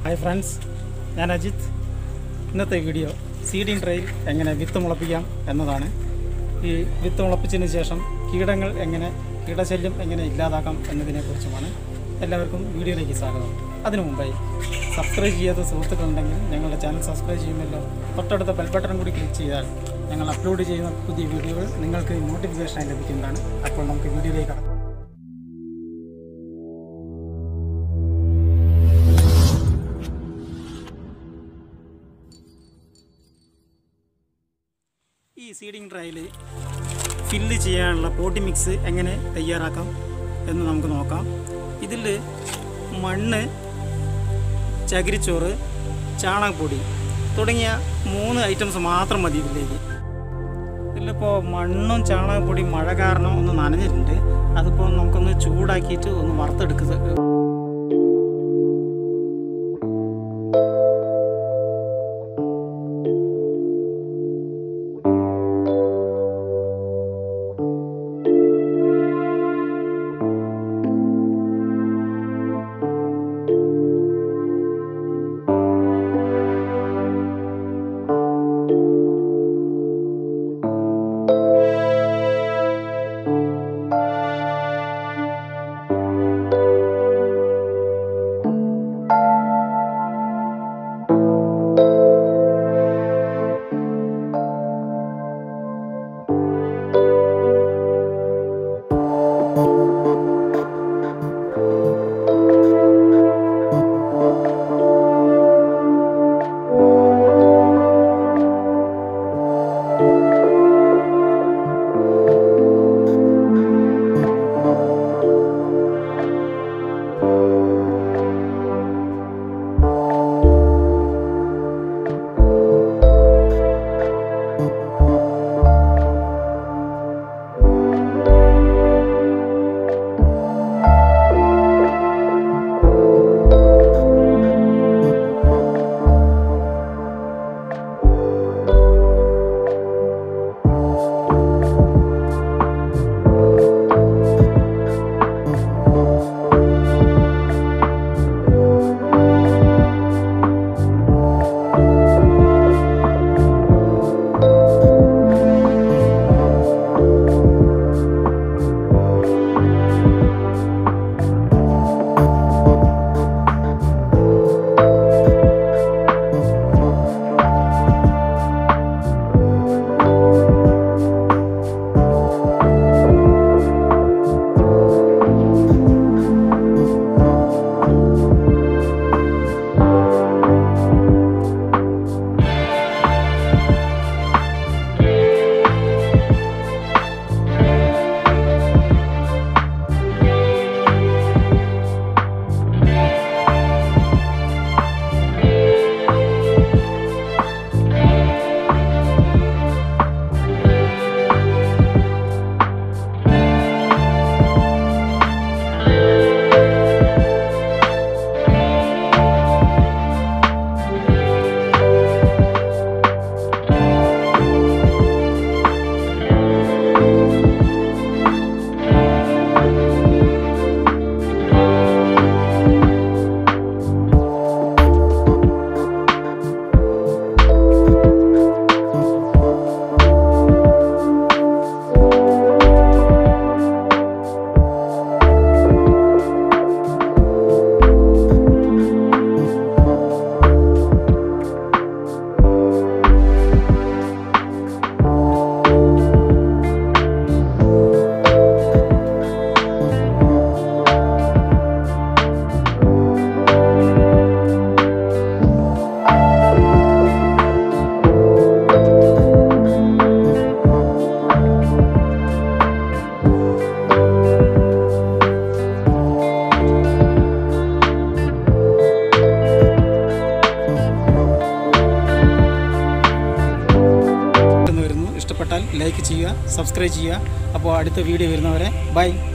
hi friends ഞാൻ അജിത്ത് ഇന്നത്തെ video seeding trail എങ്ങനെ വിത്ത് മുളപ്പിക്കാം എന്നതാണ് ഈ വിത്ത് മുളപ്പിച്ചതിന് ശേഷം കീടങ്ങൾ എങ്ങനെ കീടശല്യം എങ്ങനെ ഇല്ലാതാക്കാം എന്നതിനെക്കുറിച്ചുമാണ് എല്ലാവർക്കും വീഡിയോയിലേക്ക് സ്വാഗതം അതിനു മുമ്പായി സബ്സ്ക്രൈബ് ചെയ്യാത്ത സുഹൃത്തുക്കളുണ്ടെങ്കിൽ ഞങ്ങളുടെ ചാനൽ സബ്സ്ക്രൈബ് ചെയ്യുമല്ലോ തൊട്ടടുത്ത ബെൽ ബട്ടൺ കൂടി ക്ലിക്ക് ചെയ്താൽ ഞങ്ങൾ അപ്ലോഡ് ചെയ്യുന്ന പുതിയ വീഡിയോകൾ നിങ്ങൾക്ക് നോട്ടിഫിക്കേഷനായി ലഭിക്കുന്നതാണ് അപ്പോൾ നമുക്ക് വീഡിയോയിലേക്ക് കടക്കാം ഈ സീഡിംഗ് ട്രയൽ ഫില്ല് ചെയ്യാനുള്ള പോട്ടി മിക്സ് എങ്ങനെ തയ്യാറാക്കാം എന്ന് നമുക്ക് നോക്കാം ഇതിൽ മണ്ണ് ചകിരിച്ചോറ് ചാണകപ്പൊടി തുടങ്ങിയ മൂന്ന് ഐറ്റംസ് മാത്രം മതി ഇതിലേക്ക് ഇതിലിപ്പോൾ മണ്ണും ചാണകപ്പൊടിയും മഴ കാരണം ഒന്ന് നനഞ്ഞിട്ടുണ്ട് അതിപ്പോൾ നമുക്കൊന്ന് ചൂടാക്കിയിട്ട് ഒന്ന് വറുത്തെടുക്കുക എന്ന് വരുന്നു ഇഷ്ടപ്പെട്ടാൽ ലൈക്ക് ചെയ്യുക സബ്സ്ക്രൈബ് ചെയ്യുക അപ്പോൾ അടുത്ത വീഡിയോ വരുന്നവരെ ബൈ